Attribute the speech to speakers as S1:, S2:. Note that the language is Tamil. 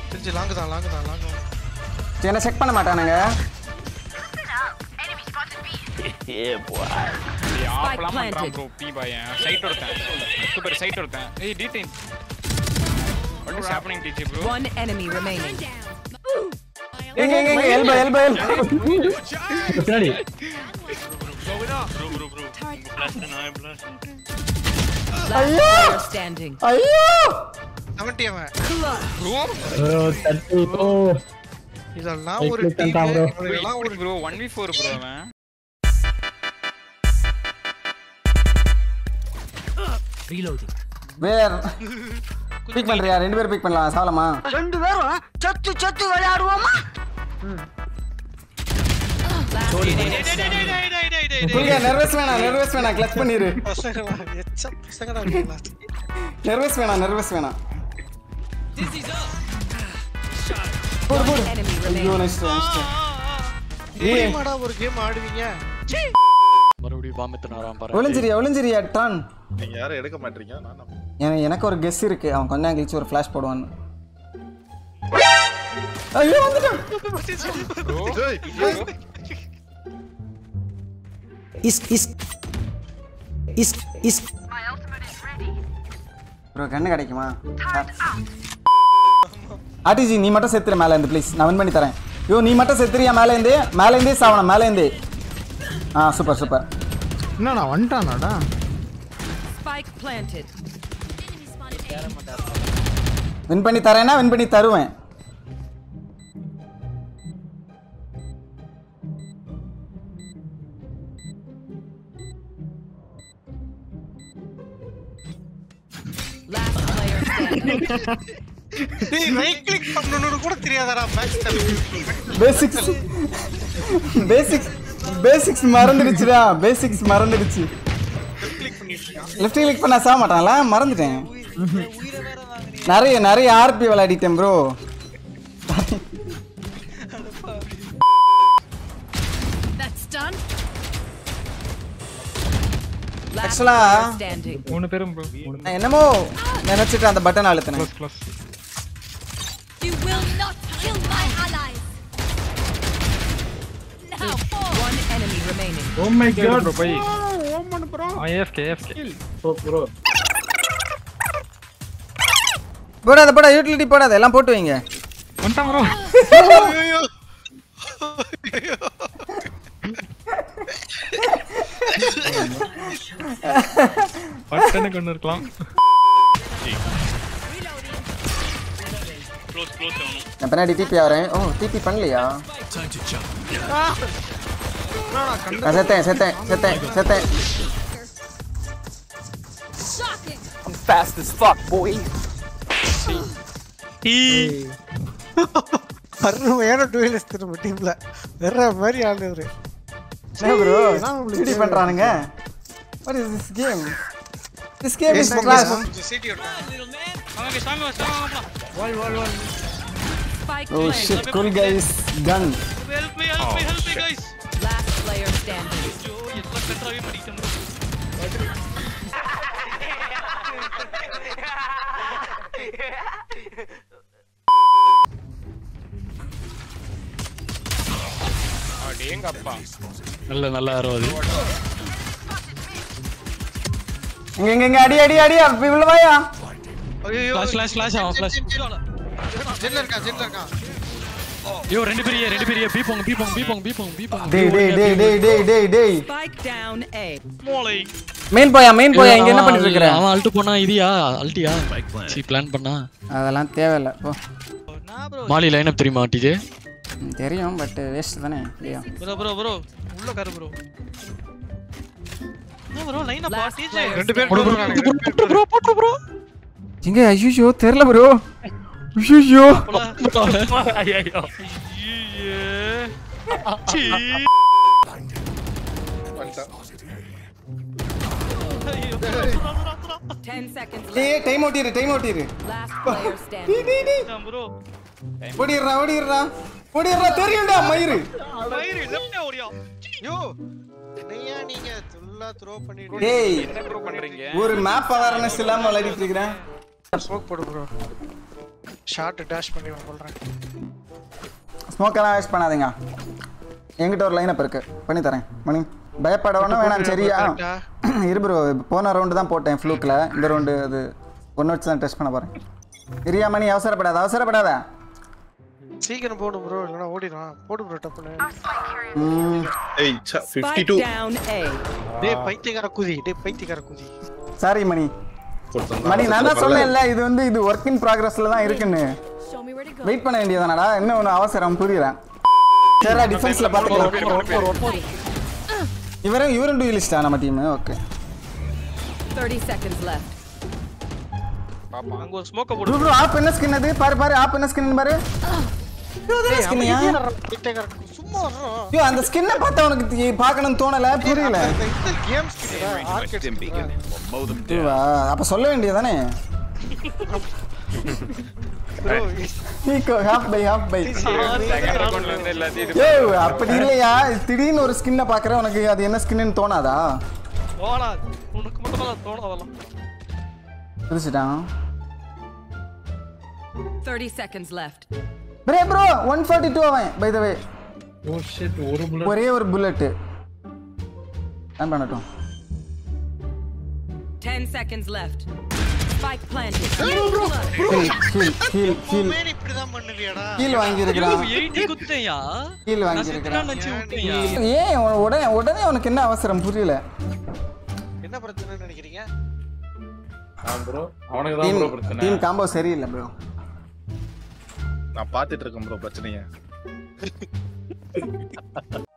S1: தெரிஞ்சு லாங்கு தான் லாங்கு தான் லாங்கு
S2: என்ன செக் பண்ண மாட்டானுங்க
S3: ஆப்பலாம் பண்றான் ப்ரோ பி பையன் சைட் ஒருத்தன் சூப்பர் சைட் ஒருத்தன் ஏய் டீடைன் what is happening teacher bro
S4: One enemy remaining.
S2: எங்க எங்க எங்க எல்போ எல்போ எல்போ
S5: பின்னாடி
S4: Last player standing.
S2: ஐயோ
S1: செவன்ட்டி அவன்
S5: ப்ரோ தட்டி ப்ரோ
S1: இதெல்லாம் ஒரு
S5: Right click
S1: டீம்
S5: பண்ணிட்டான் bro.
S1: இதெல்லாம் ஒரு
S3: ப்ரோ 1v4 ப்ரோ அவன்
S2: வேர் பிக் பண்றியா ரெண்டு பேரும் பிக் பண்ணலாம் சாவலாமா
S6: ரெண்டு பேரும் சத்து சத்து விளையாடுவோமா
S4: Last player standing.
S2: புரியா நர்வஸ் வேணாம் நர்வஸ் வேணாம் கிளச் பண்ணிரு
S1: பசங்களா எச்ச பசங்கடா இருக்கீங்களா
S2: நர்வஸ் வேணாம் நர்வஸ் வேணாம்
S4: One enemy
S2: ஐயோ
S4: remaining.
S2: நெக்ஸ்ட் நெக்ஸ்ட்
S1: எப்படிமாடா ஒரு கேம் ஆடுவீங்க
S7: மறுபடியும் பாம்பத்தின் வரான் பாரு
S2: ஒளிஞ்சிரியா ஒளிஞ்சிரியா டான்
S8: நீங்க யாரும் எடுக்க மாட்டீங்க நான்
S2: எனக்கு எனக்கு ஒரு கெஸ் இருக்கு அவன் கொஞ்ச நேரம் கழிச்சு ஒரு ஃபிளாஷ் போடுவான்னு ஐயோ வந்துட்டான் இஸ்க் இஸ்க் இஸ்க் இஸ்க் ப்ரோ கண்ணு கிடைக்குமா ஆர்டிஜி நீ மட்டும் செத்துரு மேலே இருந்து ப்ளீஸ் நான் வின் பண்ணி தரேன் ஐயோ நீ மட்டும் செத்துறியா மேலே இருந்து மேலே இருந்தே சாவணும் மேலே இருந்தே ஆ சூப்பர் சூப்பர்
S9: என்னடா வந்துட்டானாடா
S4: Spike planted.
S2: வின் பண்ணி தரேன்னா வின் பண்ணி தருவேன்
S4: Last player standing.
S1: டேய் ரைட் கிளிக் பண்ணனும்னு கூட தெரியாதடா மேட்ச்
S2: பேசிக்ஸ் பேசிக்ஸ் பேசிக்ஸ் மறந்துடுச்சுடா பேசிக்ஸ் மறந்துடுச்சு லெஃப்ட் கிளிக் பண்ண சாக மாட்டான்ல மறந்துட்டேன் நிறைய நிறைய ஆர்பி விளையாடிட்டேன் bro
S4: That's done. Last
S2: Actually-
S4: player standing.
S3: மூணு பேரும் ப்ரோ
S2: நான் என்னமோ நினைச்சிட்டு அந்த பட்டன் அழுத்தினேன்
S3: close
S10: You will not kill my allies. Now fall.
S4: One enemy remaining.
S5: Oh my god
S3: bro போய் ஏஎஃப்கே ஏஎஃப்கே
S5: ப்ரோ ப்ரோ
S2: போடாத போடா யூட்டிலிட்டி போடாத எல்லாம் போட்டு வைங்க
S3: வந்துட்டான் ப்ரோ பட்டனு கொண்டு இருக்கலாம்
S2: நான் பின்னாடி டிபி ஆகிறேன் ஓ டிபி பண்ணலையா நான் செத்தேன் செத்தேன் செத்தேன் செத்தேன்
S10: Shocking.
S7: fast as fuck boy
S1: அருமையான டுவெலிஸ்ட் நம்ம டீம்ல வேற மாதிரி ஆளு இவரு
S2: என்ன ப்ரோ சிடி பண்றானுங்க what is this game this game is class
S1: சிடி ஓட்டாங்க
S4: Spike
S2: ஓ
S4: planted.
S2: Shit cool guys gun
S4: Last player standing.
S3: அடேங்கப்பா
S7: நல்ல நல்ல அறுபது
S2: இங்க இங்க இங்க அடி அடி அடி அப்படி உள்ள வாயா
S1: ஐயோ
S7: Flash, flash, flash ஆகும், flash.
S1: ஜெல்ல இருக்கா ஜெல்ல இருக்கா
S7: ஐயோ ரெண்டு பெரிய ரெண்டு பெரிய பீ போங்க பீ போங்க பீ போங்க பீ போங்க பீ போங்க
S2: டேய் டேய் டேய் டேய் டேய் டேய் டேய்
S4: Spike down A.
S2: மெயின் போயா மெயின் போயா இங்க என்ன பண்ணிட்டு இருக்கற
S7: அவன் அல்ட்டு போனா இதியா அல்ட்டியா சி பிளான் பண்ணா
S2: அதெல்லாம் தேவையில்ல போ
S7: மாலி லைன் அப் தெரியுமா டிஜே
S2: ம், தெரியும் பட் வேஸ்ட் தானே இல்லையா
S11: ப்ரோ ப்ரோ ப்ரோ உள்ள கரு ப்ரோ என்ன bro line up
S4: Last player
S1: ரெண்டு பேர்
S4: standing.
S1: போடுறாங்க
S7: ப்ரோ போட்டு ப்ரோ
S2: எங்க ஐயோ தெரியல ப்ரோ ஐயோ
S7: ஐயோ
S4: Ten seconds left.
S2: டேய் டைம் ஓட்டிரு டைம் ஓட்டிரு
S4: Last player standing.
S2: டேய் டேய் டேய்
S11: ப்ரோ
S2: ஓடிடுறா ஓடிடுறா ஓடிடுறா தெரியும்டா மயிறு
S11: மயிறு லெஃப்ட் ஓடியா
S1: யோ என்னையா நீங்க ஃபுல்லா த்ரோ பண்ணிட்டு
S2: டேய்
S3: என்ன ப்ரோ பண்றீங்க
S2: ஒரு மேப் அவேர்னஸ் இல்லாம விளையாடிட்டு இருக்கிறேன்
S1: ஸ்மோக் போடு ப்ரோ ஷார்ட் டேஷ் பண்ணி கொள்றேன்
S2: ஸ்மோக்கெல்லாம் வேஸ்ட் பண்ணாதீங்க என்கிட்ட ஒரு லைனப் இருக்கு பண்ணி தரேன் மணி பயப்பட ஒன்றும் வேணாம் சரியா இரு ப்ரோ போன ரவுண்டு தான் போட்டேன் ஃப்ளூக்கில் இந்த ரவுண்டு அது ஒன்று வச்சு தான் டெஸ்ட் பண்ண போகிறேன் இரியா மணி அவசரப்படாத அவசரப்படாத
S1: சீக்கிரம் போடு ப்ரோ இல்லைன்னா ஓடிடும் போடு ப்ரோ டப்புன்னு
S2: ம்,
S8: ஏய் fifty
S4: Spike
S8: two
S4: down A.
S1: டேய் பைத்தியக்கார குதி டேய் பைத்தியக்கார குதி
S2: சாரி மணி மணி நான் தான் சொன்னேன்ல இது வந்து இது ஒர்க் இன் ப்ராக்ரஸில் தான் இருக்குன்னு
S10: Show me where to go.
S2: Wait பண்ண வேண்டியதானடா இன்னும் ஒன்று அவசரம் புரியல சரி டிஃபென்ஸில் பார்த்துக்கலாம் இவரும் இவரும் டூயிலிஸ்டா நம்ம டீம் ஓகே
S4: 30 seconds left.
S11: அங்க ஒரு ஸ்மோக்க
S2: ப்ரோ
S11: போடு
S2: ப்ரோ ஆப் என்ன ஸ்கின் அது பாரு பாரு ஆப் என்ன ஸ்கின் பாரு ஸ்கின்னியா
S1: பைத்தியக்கார சும்மா வர்றோம்
S2: ஐயோ அந்த ஸ்கின்னை பார்த்தா உனக்கு தி- பார்க்கணும்னு தோணல புரியல
S1: இந்த இந்த கேம் ஸ்கின் ஆர்கேட்
S2: இதுவா அப்ப சொல்ல வேண்டியதானே
S1: bro
S2: eco half buy half buy
S3: second அக்கௌண்ட்ல இருந்து எல்லாத்தையும் இது
S2: ஏய் அப்படி இல்லையா திடீர்னு ஒரு ஸ்கின்னை பார்க்குற உனக்கு அது என்ன ஸ்கின்னு தோணாதா
S11: தோணா உனக்கு மட்டும் தான் தோணும் அதெல்லாம்
S2: புரிச்சுட்டான்
S4: 30 seconds left.
S2: ப்ரே ப்ரோ ஒன் ஃபார்ட்டி டூ அவன் by the way
S5: oh shit ஒரு bullet.
S2: ஒரே ஒரு புல்லட்டு நான் பண்ணட்டும்
S4: 10 seconds left. Spike planted.
S2: Heal heal heal heal
S1: man இப்படிதான் பண்ணுவியாடா
S2: ஹீல் வாங்கியிருக்கிறான்
S11: எயிட்டி குத்தையா
S2: ஹீல்
S11: நான்
S2: வாங்கியிருக்கிறான்
S11: செத்துறான்னு நினைச்சு விட்டேயா
S2: ஏன் உன- உடனே உடனே உனக்கு என்ன அவசரம் புரியல
S1: என்ன பிரச்சனைன்னு நினைக்கிறீங்க
S5: ஆ ப்ரோ அவனுக்கு தான்
S2: டீம்
S5: ப்ரோ பிரச்சனை
S2: டீம் காம்போ சரியில்லை ப்ரோ
S8: நான் பாத்துட்டு இருக்கேன் ப்ரோ பிரச்சனைய